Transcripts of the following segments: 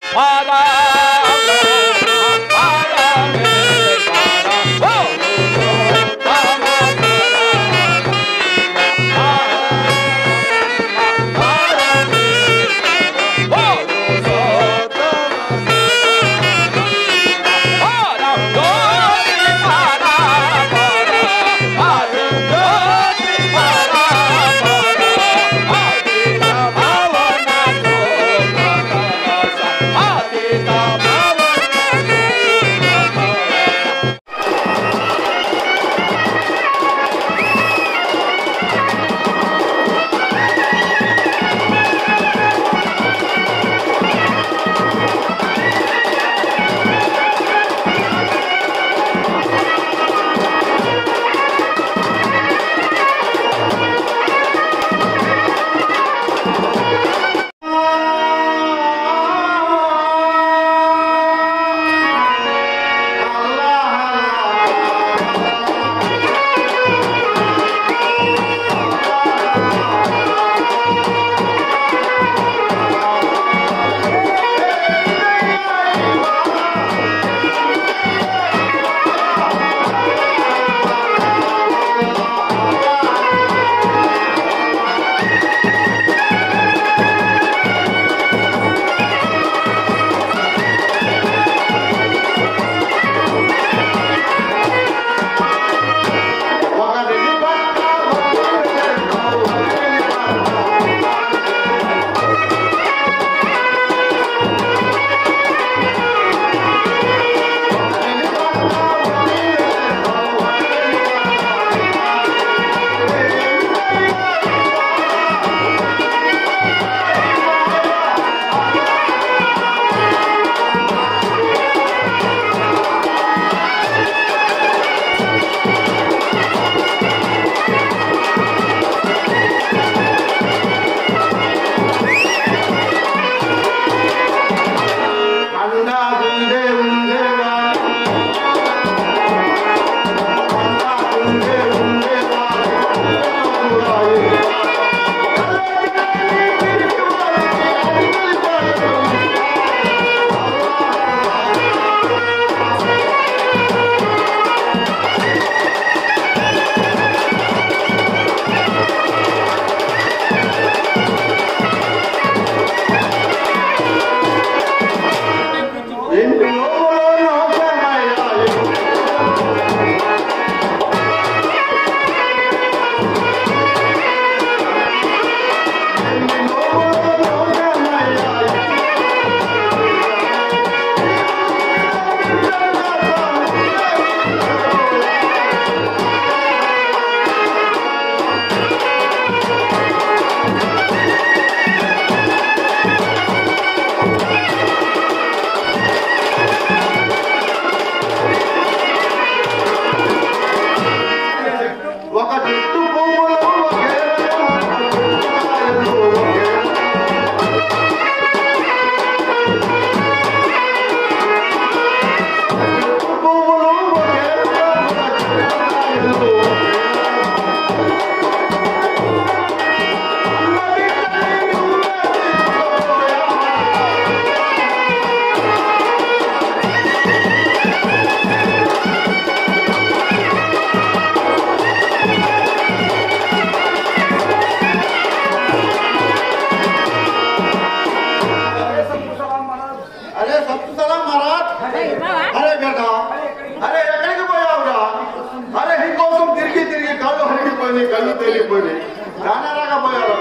వెళ్ళిపోయి రానారాగా పోయారు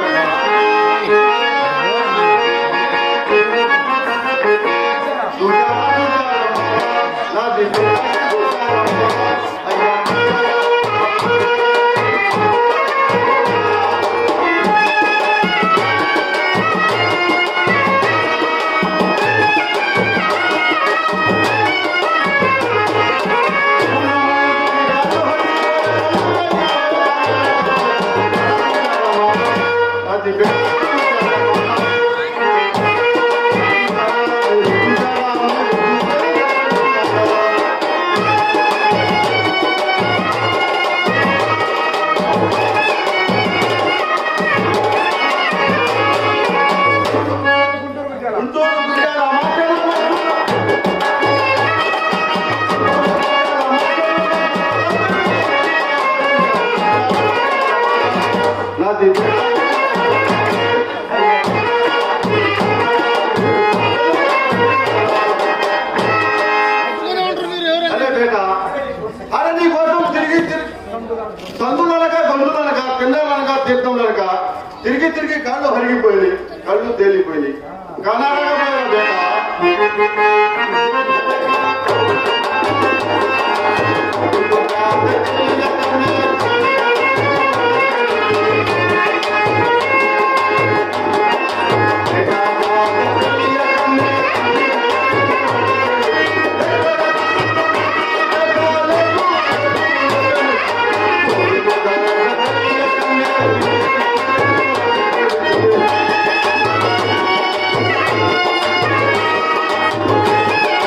అది తీర్థం కనుక తిరిగి తిరిగి కళ్ళు హరిగిపోయినాయి కళ్ళు తేలిపోయినాయి కనాడగా పోయారు ఆ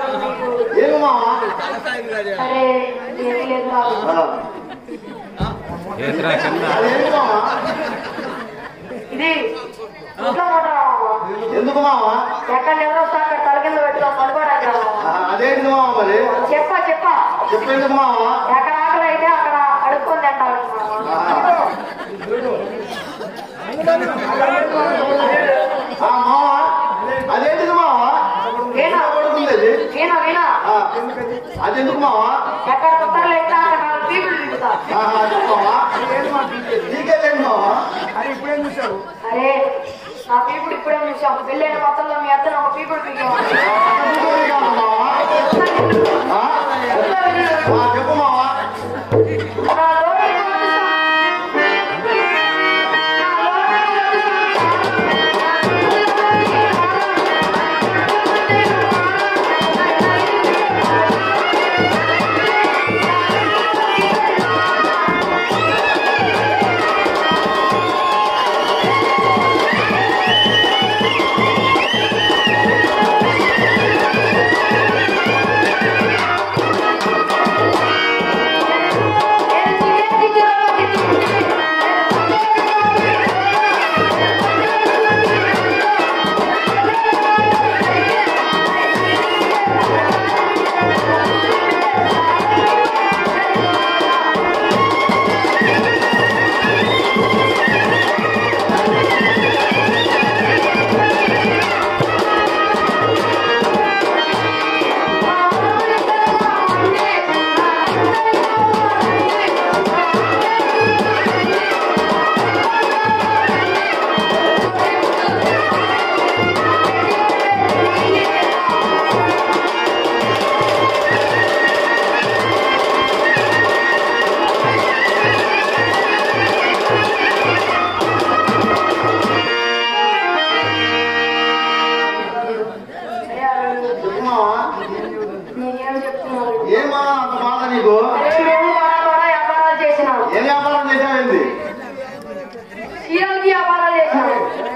నీకు ఏమి మావా అరే ఏమీ లేదు బాబు ఆ, ఏదిరా కింద అదేంటి మావా ఇది ఇంట్లో ఉంటావా ఎందుకు మావా ఎక్కడ నిద్రొస్తా అక్కడ తల కింద పెట్టుకో పడుకోవడానికి రా ఆ, అదేంటి మావా మరి చెప్పా చెప్పా చెప్పేందుకు మావా ఎక్కడ ఆకలి అయితే అక్కడ అడుక్కొని తింటావు ఆ, మావా అదేంటిది మావా వీణా పడుతుంది అది వీణా వీణా ఆ, అదెందుకు మావా ఎక్కడ కుక్కర్లు అయితే అక్కడ నాలుగు పీపులు తిరుగుతా ఆహా, అది మావా నీకేదేంటి మావా అరే నా పీపుడు ఇప్పుడే చూసాం పెళ్ళైన కొత్తలో మీ అత్తను ఒక పీపుడు పీకేవాడు నీకేది కాదు మావా ఆ? ఆ, చెప్పు మావా నా లోటు కొలుస్తా. నా లోటు చెప్పు మావా నేనేం చెప్తున్నాను ఏమా అంత బాధ నీకు అరే మేము బడా బడా వ్యాపారాలు చేసినాం ఏం వ్యాపారం చేసావేంది చీరలకి వ్యాపారాలు చేసినాం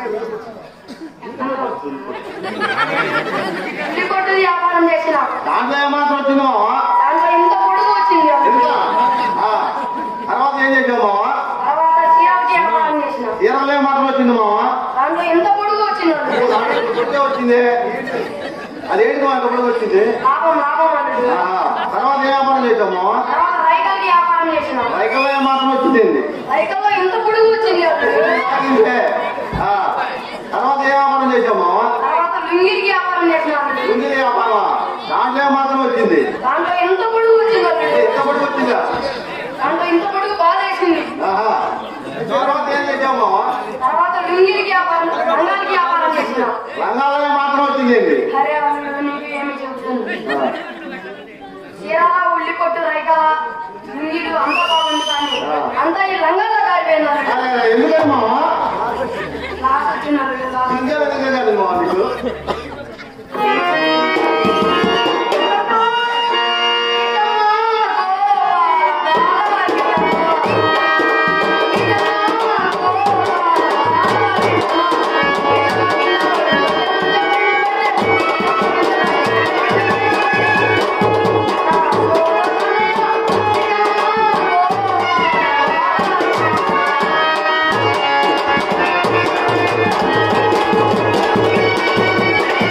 ఇల్లు కొట్టు వ్యాపారం చేసినాం దాంట్లో ఏమాత్రం వచ్చింది మావా దాంట్లో ఇంత పొడుగు వచ్చింది ఎంత ఆ, తర్వాత ఏం చేసావు మావా తర్వాత చీరలకి వ్యాపారం చేసినాం ఇరవై ఏమాత్రం వచ్చింది మావా దాంట్లో ఇంత పొడుగు వచ్చింది దాంట్లో కొట్టే వచ్చింది అదేంటి మా ఎప్పుడు వచ్చింది లాభం లాభం అన్నది ఆ, తర్వాత ఏ వ్యాపారం చేసావు మావా తర్వాత రైకలకి వ్యాపారం చేసినాం రైకల్లో ఏమాత్రం వచ్చింది రైకల్లో ఇంత పొడుగు వచ్చింది ఆగిందే. ఆ, తర్వాత ఏ వ్యాపారం చేసావు మావా తర్వాత లుంగిరికి వ్యాపారం చేసినాం లుంగీ వ్యాపారం దాంట్లో ఏమాత్రం వచ్చింది దాంట్లో ఇంత పొడుగు వచ్చింది ఎంత పడి వచ్చిందా దాంట్లో ఇంత పొడుగు బాగా వేసింది ఆహా. తర్వాత ఏం చేసావు మావా తర్వాత లుంగిరికి వ్యాపారం రంగానికి వ్యాపారం చేసినాం రంగాల్లో ఏమాత్రం వచ్చింది అరే వాళ్ళు నీకు ఏమి చెబుతుంది చీరాల ఉల్లి కొట్టు రైకల లుంగిలు అంతా బాగుంది కానీ అంతా ఈ రంగాల్లో కాలిపోయినారు ఎందుకని మావా లాస్ట్ వచ్చినారు కదా ఇంకే విధంగా కాదు మావా నీకు ఆ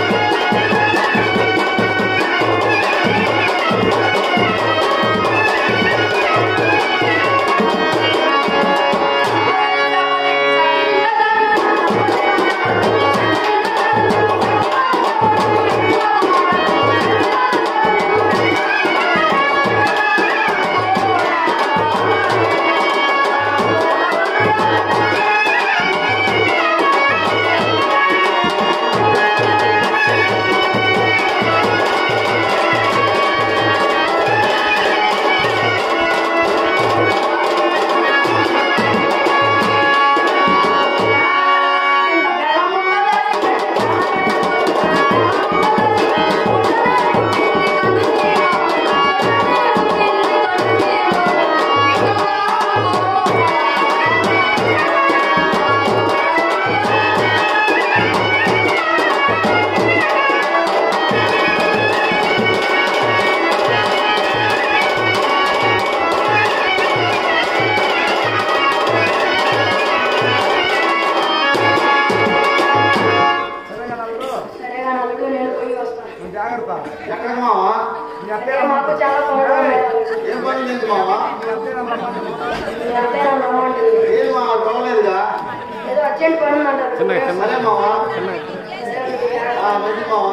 మాకు చాలా తోడుగా ఉన్నారు. ఏం పని లేదు మామ మీ అత్తయ్య నన్ను రమ్మంటుంది. ఏది మామ చూడలేదుగా ఏదో అర్జెంట్ పని ఉందంటారు సరే మామ ఆ, మంచి మామ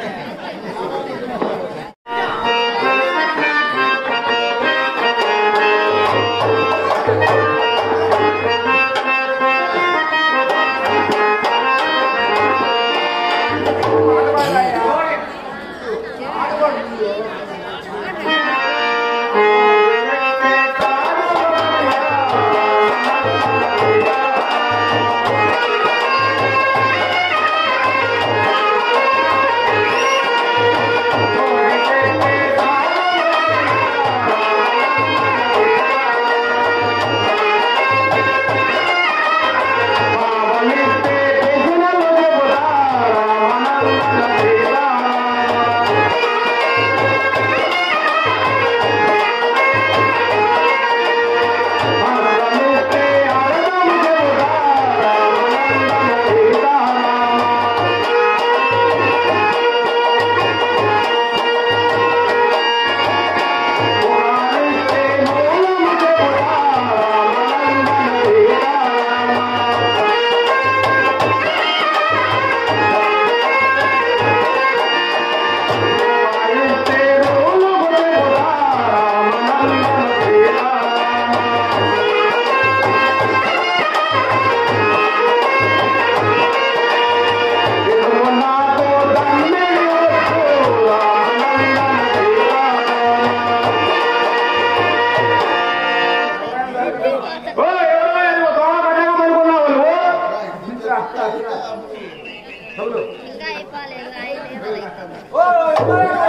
ఇంకా అయిపోవాలి ఇంకా ఐదు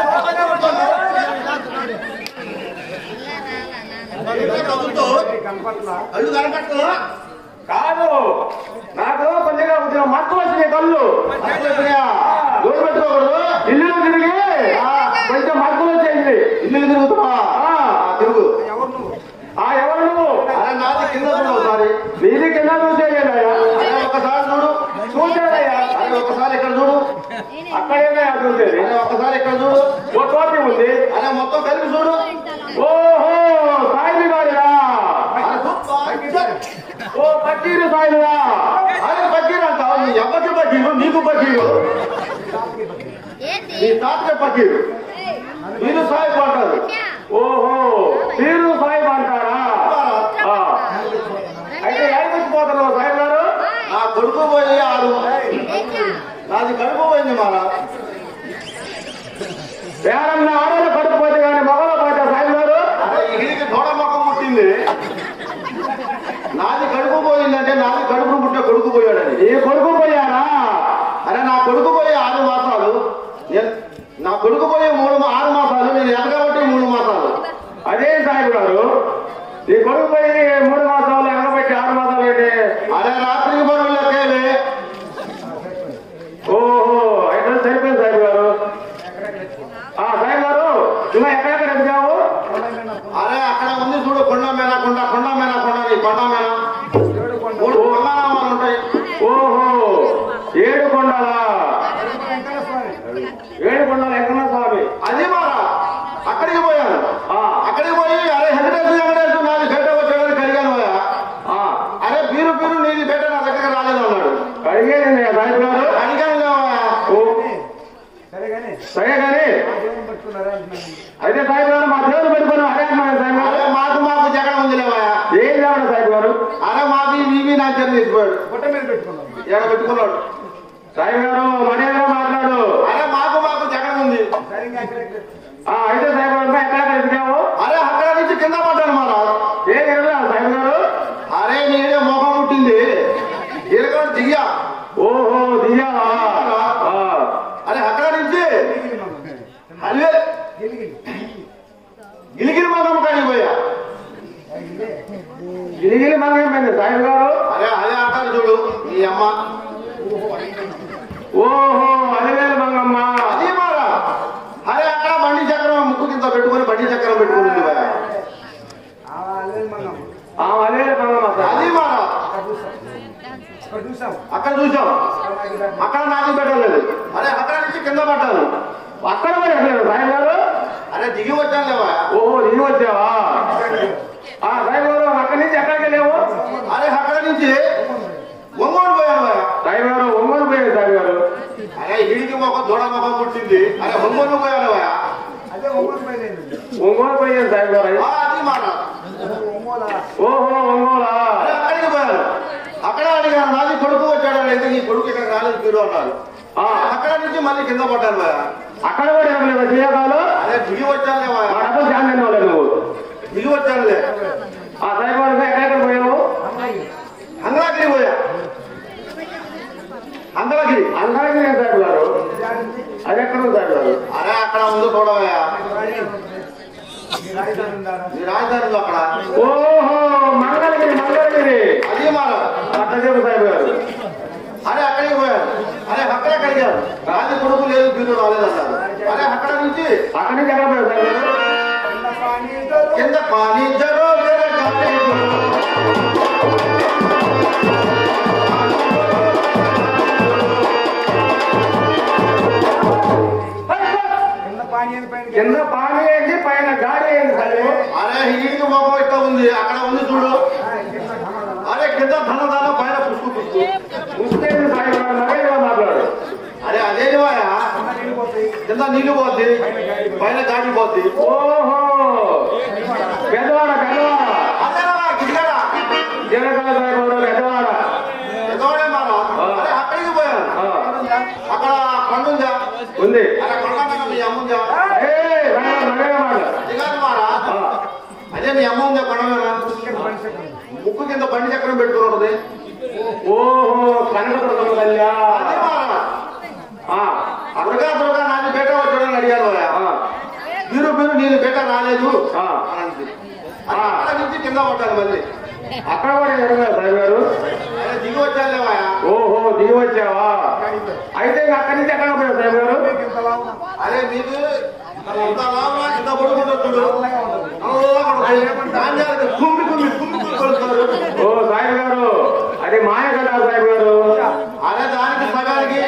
కళ్ళు కనపట్టలా కాదు నాకు కొంచెంగా కొంచెం మత్తు వచ్చినాయి కళ్ళు దూరం పెట్టుకోకూడదు ఇల్లు తిరిగి ఆ, కొంచెం మత్తులు వచ్చేసింది ఇల్లు తిరుగుతున్నా ఆ, తిరుగు ఆ ఎవరు నువ్వు అరే నాది కింద చూడు ఒకసారి నీది కింద చూసేయలేదయ్యా అరే ఒకసారి చూడు చూసేదయ్యా అరే ఒకసారి ఇక్కడ చూడు అక్కడేదయ్యా చూసేది అరే ఒకసారి ఇక్కడ చూడు ఓ టోపీ ఉంది అరే మొత్తం కలిపి చూడు ఓహో సాయిలు గారిరా అరే చూడు. ఓ పక్కీరు సాయిలురా అరే బకీర్ అంటావు నీ అబ్బకి బకీరు నీకు బకీరు ఏంటి నీ తాతకే బకీరు మీరు సాయిబు అంటారు ఓహో మీరు సాయిబు అంటారా ఆ. అయితే ఏడికి పోతున్నారు సాయిబు గారు నా కొడుకు పోయి ఆరు నాది కడుపు పోయింది మారా వేరన్న ఆడలు పడిపోతే కానీ మగలు పోతే సాయిబు గారు అరే ఇడికి దూడ మొక్క పుట్టింది నాది కడుపు పోయిందంటే నాది కడుపు పుట్టే కొడుకు పోయాడని ఈ కొడుకు పోయారా అరే నా కొడుకు పోయి ఆరు మాసాలు నేను- నా కొడుకు పోయి మూడు మా- ఆరు మాసాలు నేను ఎదగబట్టి మూడు మాసాలు అదే సాయిబు గారు ఈ కొడుకు పోయి మూడు మాసాలు ఎనబెట్టి ఆరు మాసాలు ఏంటి అరే రాత్రికి బరువు లెక్కేలే ఓహో అయితే సరిపోయింది సాయిబు గారు ఆ సాయిబు గారు ఇంకా ఎక్కడెక్కడ ఎదిగావు అరే అక్కడ ఉంది చూడు కొండ మేన కొండ కొండ మేన కొండ నీ కొండ మేన మూడు కొండనామాలు ఉంటాయి ఓహో ఏడు కొండలా ఏడు కొండల ఎక్కడ స్వామి అది మారా అక్కడికి పోయాను ఆ, అక్కడికి పోయి అరే వెంకటేశ్వర వెంకటేశ్వర నాది బేట వచ్చాడని కడిగాను పోయా ఆ, అరే పీరు పీరు నీది బేట నా దగ్గర రాలేదు అన్నాడు కడిగేది సాయిబు గారు అడిగాను లేవయ్యా. ఓ, సరే కానీ అయితే సాయిబు గారు మా దేవుడు పెట్టుకుని అదే అంటున్నాను సాయిబు గారు అరే మాకు మాకు జగడ ఉంది లేవయ్యా ఏం లేవడం సాయిబు గారు అరే మాకు ఇవి నా చెల్లి తీసిపోయాడు ఎక్కడ పెట్టుకున్నాడు సాయిబు గారు మర్యాదగా మాట్లాడు అరే మాకు మాకు జగడ ఉంది ఆ, అయితే సాయిబు గారు ఎక్కడ ఎదిగావు అరే అక్కడ నుంచి కింద పడ్డాను మారా ఏం ఎదురా సాయిబు గారు అరే నేనే మొఖం పుట్టింది ఇరగడు దిగా ఓహో దిగావా ఆ, అరే అక్కడ నుంచి అదే గిలిగిరి మొఖం కాడికి పోయా గిలిగిలి మంగమైంది సాయిబు గారు అరే అదే అంటారు చూడు ఈ అమ్మ ఓహో అలివేలు మంగమ్మ అది మారా అరే అక్కడ బండి చక్రం ముక్కు కింద పెట్టుకొని బండి చక్రం పెట్టుకుని ఉంది భయ. ఆ అలివేలు మంగమ్మ సార్ అది మారా అక్కడ చూసాం అక్కడ నాకు పెట్టలేదు అరే అక్కడ నుంచి కింద పడ్డాను అక్కడ మరి ఎక్కడ సాయిబు గారు అరే దిగి వచ్చాను లేవా ఓహో దిగి వచ్చావా ఆ డ్రైవర్ అక్కడి నుంచి ఎక్కడికి వెళ్ళావు అరే అక్కడ నుంచి ఒంగోలు పోయాను భయ డ్రైవర్ ఒంగోలు పోయాడు డ్రైవర్ అరే ఈడికి మొక్క దూడ మొక్క పుట్టింది అరే ఒంగోలు పోయాను భయ అదే ఒంగోలు పోయింది ఒంగోలు పోయాడు డ్రైవర్ ఆ, అది మాట ఒంగోలా ఓహో ఒంగోలా అరే అక్కడికి పోయాను అక్కడ అడిగాను నాది కొడుకు వచ్చాడు అయితే నీ కొడుకు ఇక్కడ రాలేదు మీరు అన్నారు ఆ, అక్కడ నుంచి మళ్ళీ కింద పడ్డాను భయ అక్కడ కూడా ఏమన్నా శ్రీకాలు అరే దిగి వచ్చాను లేవా ఆ డబ్బులు జాయిన్ అయిన నువ్వు దిగి వచ్చానులే ఆ డ్రైవర్ ఎక్కడెక్కడ పోయావు అంగళగిరి పోయా అంగళగిరి అందరికీ నేను డ్రైవర్ అది ఎక్కడ ఉంది డ్రైవర్ అరే అక్కడ ఉంది చూడవయ్యా ఈ రాజధాని ఉందారా నీ రాజధాని అక్కడ ఓహో మంగళగిరి మంగళగిరి అది మాట అట్లా చెప్పు సాహెబ్ గారు అరే అక్కడికి పోయారు అరే అక్కడ కడిగారు రాజు కొడుకు లేదు మీరు రాలేదన్నారు అరే అక్కడ నుంచి అక్కడి నుంచి ఎక్కడ పోయావు సాహెబ్ గారు కింద పానీ ఇద్దరు కింద పానీ జరో వేరే గాలి జరో. కింద పానీ అని పైన కింద పానీ ఏంటి పైన గాడి ఏంటి సాహెబ్ అరే ఈడికి మొహం ఇట్లా ఉంది అక్కడ ఉంది చూడు ఆ, కింద ఘనధనం. అరే కింద ధన ధన పైన పుష్పు పుష్పు ముస్లిం సాహెబ్ గారు నరేగా మాట్లాడు అరే అదేంటి వాయా కింద వెళ్ళిపోతాయి కింద నీళ్లు పోద్ది పైన గాడి పోద్ది ఓహో పెద్దవాడ పెద్దవాడ అదేనా గిరిగాడా జీలకర్ర సాహెబ్ గారు పెద్దవాడ ఎదోడే మారా అరే అక్కడికి పోయారు ఆ, అక్కడ కొండుందా ఉంది అరే కొండ మీద మీ అమ్ముందా ఏ నరేగా మాట్లాడు అది కాదు మారా ఆ, అదే మీ అమ్మ ఉందా కొండ మీద కింద పని చక్రం. ముక్కు కింద బండి చక్రం పెట్టుకున్నది ఓహో కనకదుర్గమ్మ తల్లా అదే మారా ఆ, దుర్గా దుర్గా నాది బేట వచ్చాడని అడిగారు ఆయన. ఆ, మీరు మీరు నేను బేట రాలేదు ఆ. అని అంది. అది అక్కడ నుంచి కింద పడ్డాను మళ్ళీ అక్కడ కూడా ఎరగా సాహెబ్ గారు అరే దిగి వచ్చాను లేవాయా ఓహో దిగి వచ్చావా అయితే ఇంకా అక్కడి నుంచి ఎక్కడ పోయావు సాహెబ్ గారు కింద లాభం. అరే మీకు ఇంత లాభం ఇంత పడుకుంటుంది చూడు నల్లగా ఉంటుంది. నల్లగా ఉంటుంది. ధాన్యాలకు కుమ్మి కుమ్మి కుమ్మి కుమ్మి కొడుతారు ఓ సాహెబ్ గారు అది మాయ కదా సాహెబ్ గారు అరే దానికి సగానికి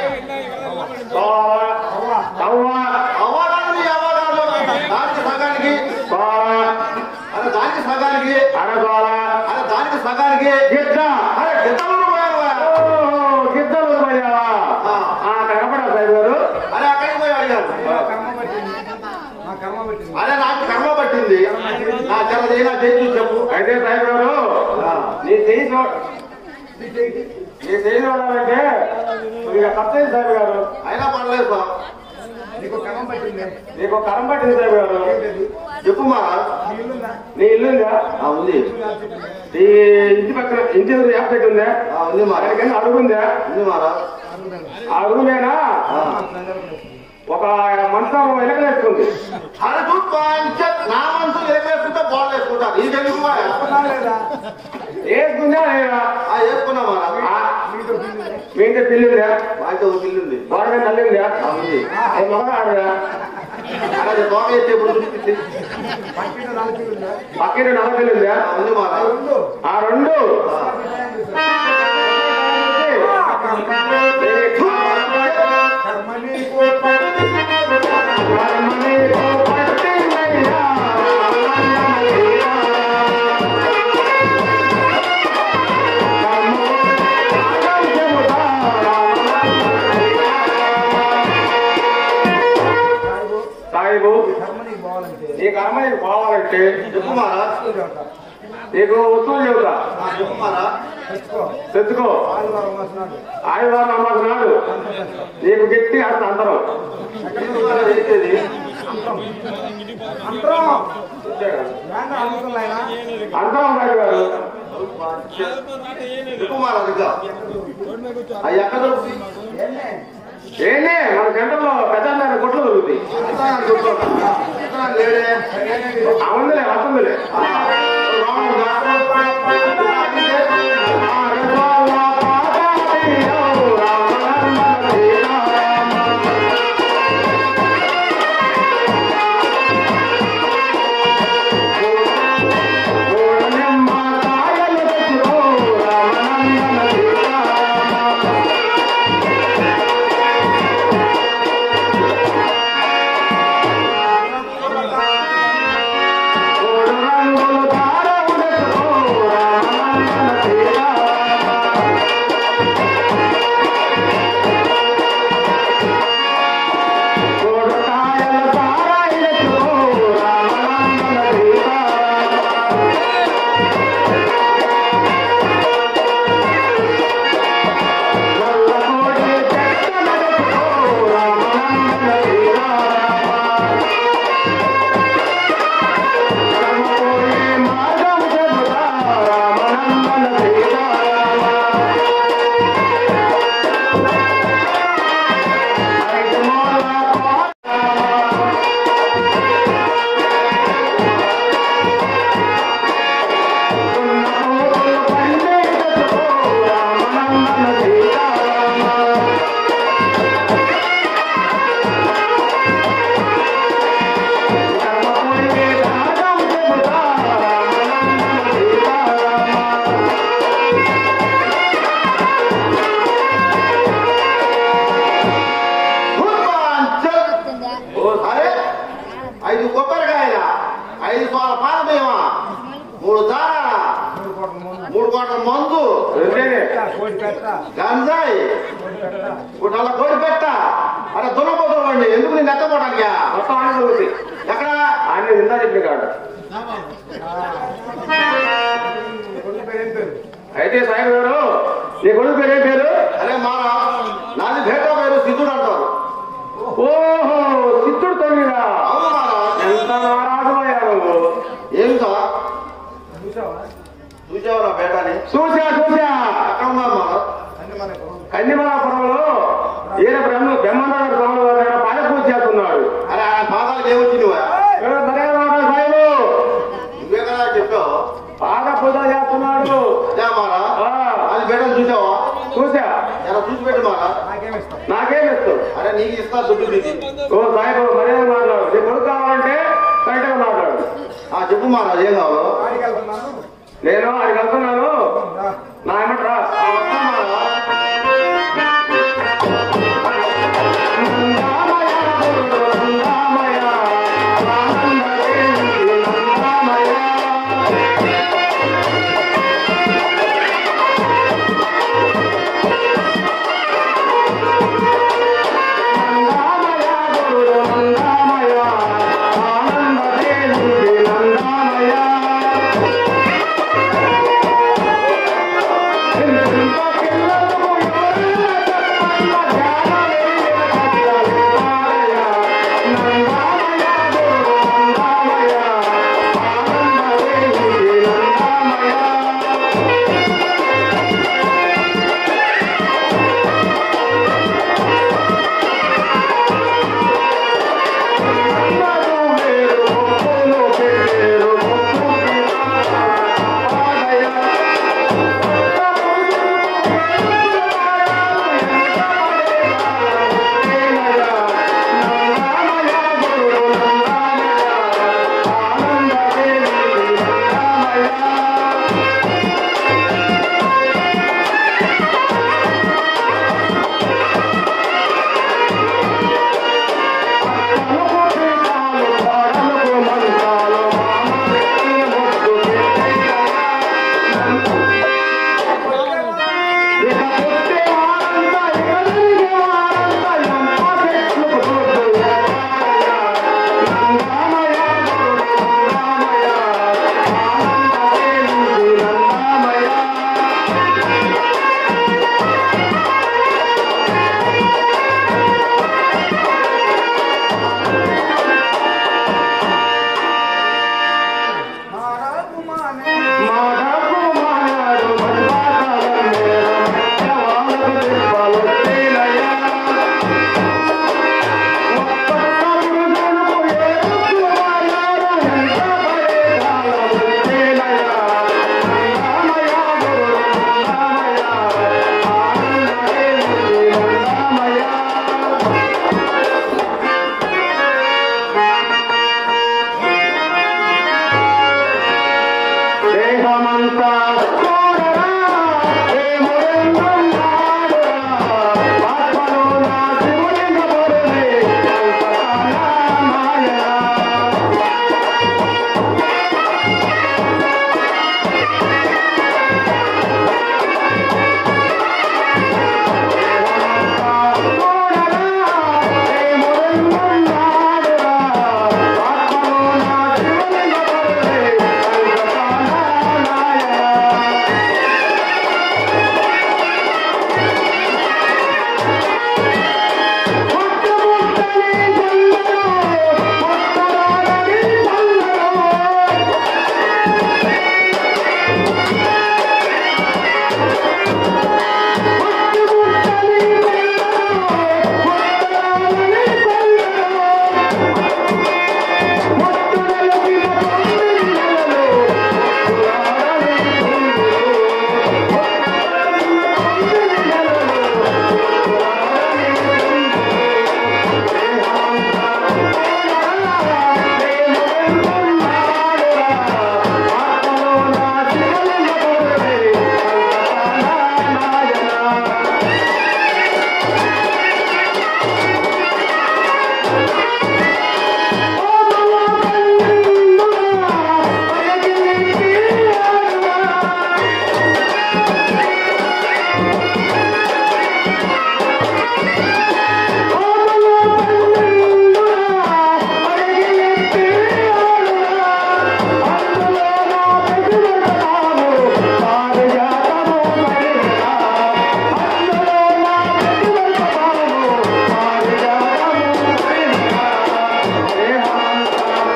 తోవ, తవ్వ, అవ్వగాదు అవ్వగాదు దానికి సగానికి తోవ, అరే దానికి సగానికి అరగోల, అరే దానికి సగానికి గిద్ద అరే గిద్దలు పోయారు ఓహో గిద్దలు పోయావా ఆ. ఆ, అక్కడ కనపడా సాహెబ్ గారు అరే అక్కడికి పోయి అడిగారు నా కర్మ పట్టింది నా కర్మ పట్టింది అరే నాకు కర్మ పట్టింది నా చల్లది నా చేసి చెప్పు అయితే సాహెబ్ గారు ఆ. నీ చేయి చూ- ఈ చేతి నీ చేయి చూడాలంటే కొద్దిగా ఖర్చు సాహెబ్ గారు అయినా పడలేదు సార్ నీకు కర్మ పట్టింది నీకు కరం పట్టింది సాహెబ్ గారు ఏంటది చెప్పు మా నీ ఇల్లుందా నీ ఇల్లుందా ఆ, ఉంది నీ ఇంటి పక్కన ఇంటి ఎదురు యాప్ పెట్టి ఉందా ఆ, ఉంది మారా అక్కడికి అడుగుందా ఉంది మారా ఆ రూమేనా ఆ. ఒక మంచం ఎలకలేస్తుంది అరే చూడు పంచ- నా మనసు వేసుకుంటే బాల్ వేసుకుంటారు ఇది ఎందుకు మాయా? లేదా వేసుకుందా లేదా ఆ వేసుకున్నా మారా ఆ, మీతో పిల్లి మీ ఇంటి పిల్లిందా వాయితో ఒక ఇల్లు ఉంది బాగా తల్లిందా ఆ, ఉంది అది మగవాడురా అరే తోక వేస్తే ఇప్పుడు చూపించింది పక్కింటి నాలుగు పిల్లుందా పక్కన నల్ల పిల్లిందా ఆ, ఉంది మారా రెండు ఆ రెండు కర్మ నీకు సాయిబు సాయిబు కర్మ నీకు పోవాలంటే నీ కర్మ నీకు పోవాలంటే చెప్పు మారా చెప్తా నీకు వస్తువులు చెబుతా ఆ, చెప్పు మారా తెచ్చుకో తెచ్చుకో ఆదివారం వస్తున్నాడు ఆదివారం అమ్మకు నాడు నీకు గట్టి అర్థం అందరం ఎందుకు మారా చేసేది అంతరం ఏంటో అనుకున్నా ఆయన అందరం సాయి గారు చెప్పు మారా ఇంకా ఆ ఎక్కడ దొరుకుతుంది ఏంటి ఏంటి మన సెంటర్లో పెద్ద కొట్లు దొరుకుతాయి ఎంత నాకు దొరుకుతుందా? ఎంత నాకు లేడే అవునులే వస్తుందిలే ఆ, రాముడుగా? ఐదు సోల పాల బియ్యమా మూడు దారా మూడు కోట్ల ముందు మూడు కోట్ల మందు రెండేనే. కోడి పెట్ట గంజాయి కోడి పెట్ట ఒక కోడి పెట్ట అరే దున్నపోతుండీ ఎందుకు నేను ఎత్తపోవడానికి మొత్తం ఆయన చదువుతాయి ఎక్కడ ఆయన ఇందా చెప్పిన కాడు కొడుకు పేరు ఏం పేరు అయితే సాయి గారు నీ కొడుకు పేరు ఏం పేరు అరే మారా నాది భేటా పేరు సిద్ధుడు అంటారు ఓహో చిత్తుడు తొమ్మిదా అవును మారా ఎంత నారాజు అయ్యా నువ్వు ఏం సార్ చూసావా చూసావు నా బేటాని చూసా చూసా ఎక్కడ ఉన్నారు మారా అన్ని మనకు కన్నిమలాపురంలో ఈయన బ్రహ్మ బ్రహ్మాండ స్వామి వారు ఆయన పాద పూజ చేస్తున్నాడు అరే ఆయన పాదాలకు ఏమొచ్చింది ఏ, భలే మాట సాయిబు నువ్వే కదా చెప్పావు పాద పూజ చేస్తున్నాడు అదే మారా ఆ, అది బేటను చూసావా చూసా ఎలా చూసి పెట్టు మారా నాకేమిస్తావు నాకేం ఇస్తావు అరే నీకు ఇస్తా దుడ్డు నీకు ఓ సాయిబు మరే మాట్లాడు నీ కొడుకు కావాలంటే కరెక్ట్గా మాట్లాడు ఆ చెప్పు మారా ఏం కావాలో ఆడికి వెళ్తున్నాను నేను అక్కడికి వెళ్తున్నాను రా. నా ఏమంటారా ఆ, వస్తా మారా ఆనందమయ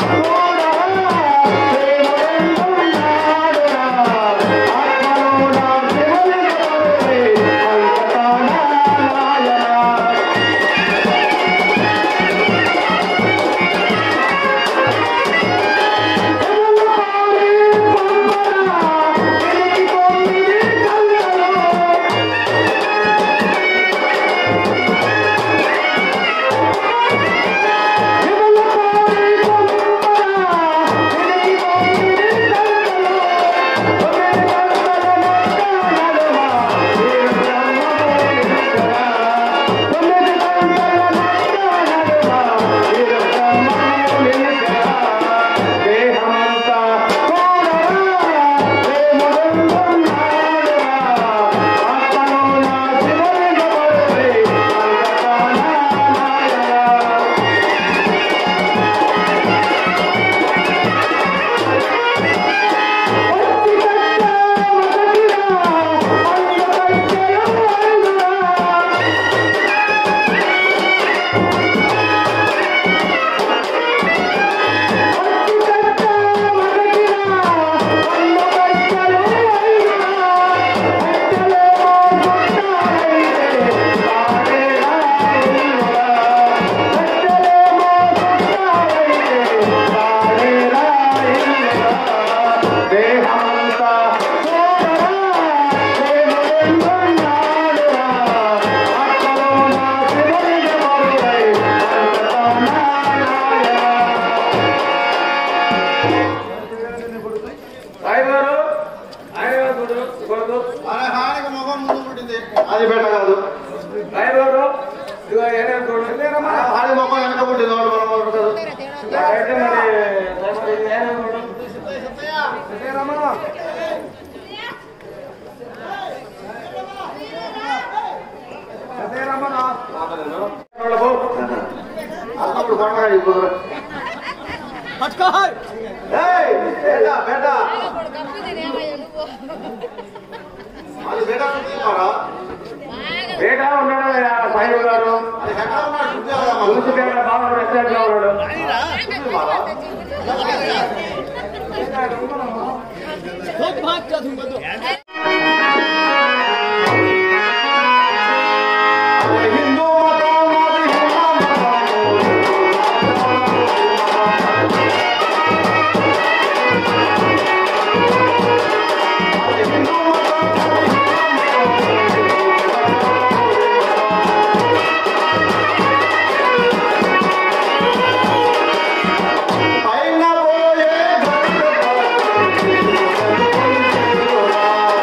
రాయగారు ఆయన కొడుకు కొడుకు అరే హానికి ముఖం ముందు పుట్టింది అది బెట్ట కాదు రాయగారు ఇదిగో ఏనే చూడు హాని ముఖం వెనక పుట్టింది వాడు మనం ఒకటి కాదు అయితే మరి రాయగారు ఏనే చూడు వాళ్ళకు అప్పుడు పండుగ ఇప్పుడు ఏయ్, బేట బేట అది బేట చూస్తున్నారా బేట ఉన్నాడు సాయిబు గారు అది ఎక్కడ ఉన్నాడు చూసారా మున్సిపల్ బాగా రెస్టారెంట్ లో ఉన్నాడు హిందూ మతం మాది హిందూ పైన పోయే గంట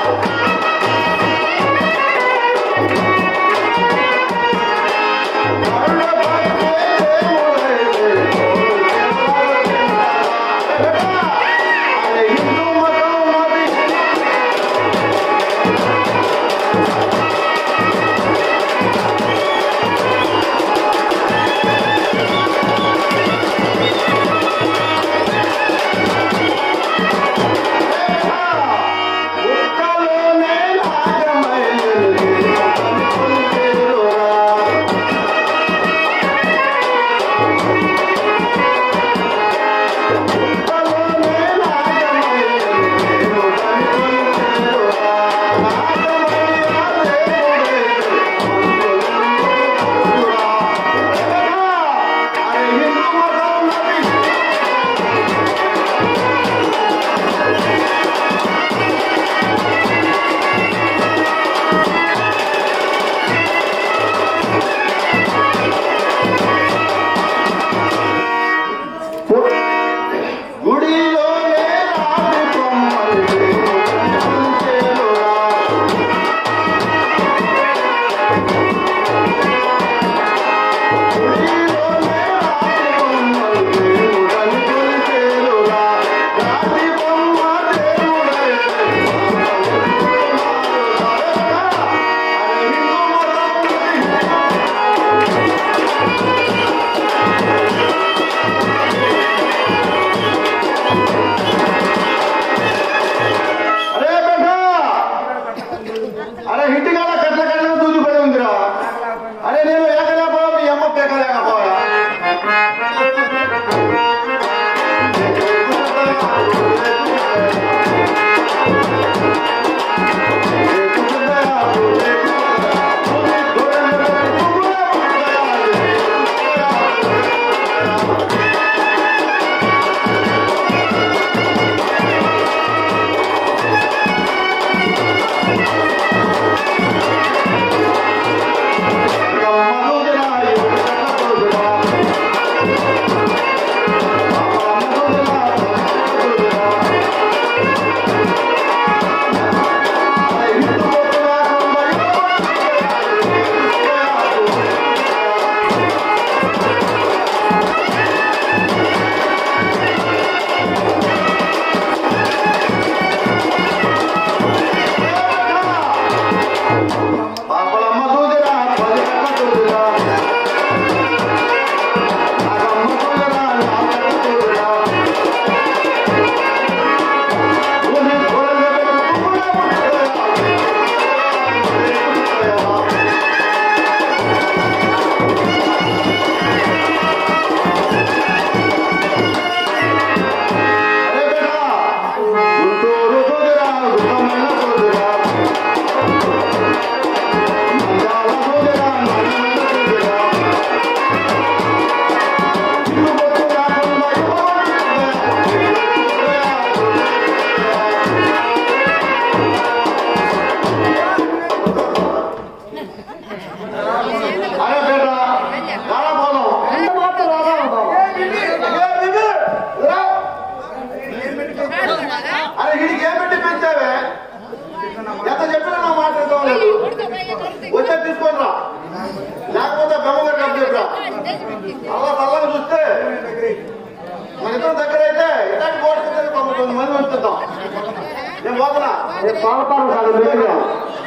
అలా తల్లగా చూస్తే మన ఇద్దరం దగ్గర అయితే ఇలాంటి కోట తొమ్మిది మంది పంపిద్దాం నేను పోతున్నా పాలపాలెం కాదు దగ్గర